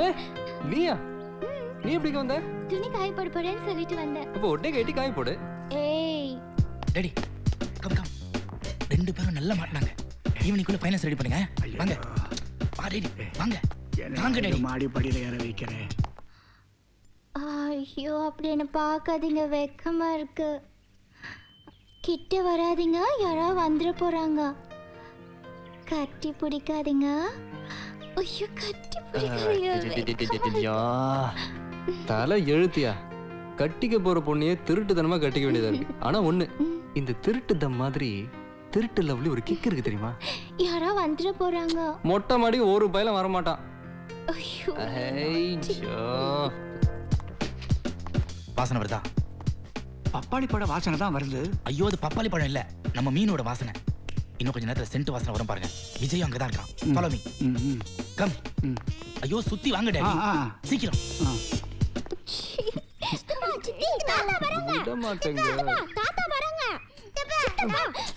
நீயா நீ எப்படி வந்த துணி காய போட போறேன்னு சொல்லிட்டு வந்தேன் இப்போ ஒட்டே கட்டி காய போடு ஏய் டேடி கம் கம் ரெண்டு பேரும் நல்லா மாட்டினாங்க ஈவினிங்குள்ள ஃபைனான்ஸ் ரெடி பண்ணுங்க வாங்க வா டேடி வாங்க வாங்க டேடி மாடி படியில ஏற வைக்கிறேன் ஐயோ அப்படி என்ன பார்க்காதீங்க வெக்கமா இருக்கு கிட்ட வராதீங்க யாரோ வந்துட போறாங்க கட்டி பிடிக்காதீங்க ஐயோ கட்டி பிடிக்காதீங்க தலை எழுத்தியா கட்டிக்க போற பொண்ணையே திருட்டுத்தனமா கட்டிக்க வேண்டியதா இருக்கு ஆனா ஒண்ணு இந்த திருட்டு தம் மாதிரி திருட்டு லவ்லி ஒரு கிக் இருக்கு தெரியுமா யாரோ வந்துட போறாங்க மொட்டை மாடி ஒரு பயில வரமாட்டான் ஐயோ ஐயோ. வாசனை வருதா பப்பாளி பழ வாசனை தான் வருது ஐயோ அது பப்பாளி பழம் இல்ல நம்ம மீனோட வாசனை இன்னும் கொஞ்ச நேரத்துல சென்ட் வாசனை வரும் பாருங்க விஜய் அங்கதான் இருக்கான் ஃபாலோ மீ ம், ம். கம் ஐயோ சுத்தி வாங்க ஆ, டேடி ஆ. சீக்கிரம் தாத்தா வராங்க விட மாட்டேங்க தாத்தா வராங்க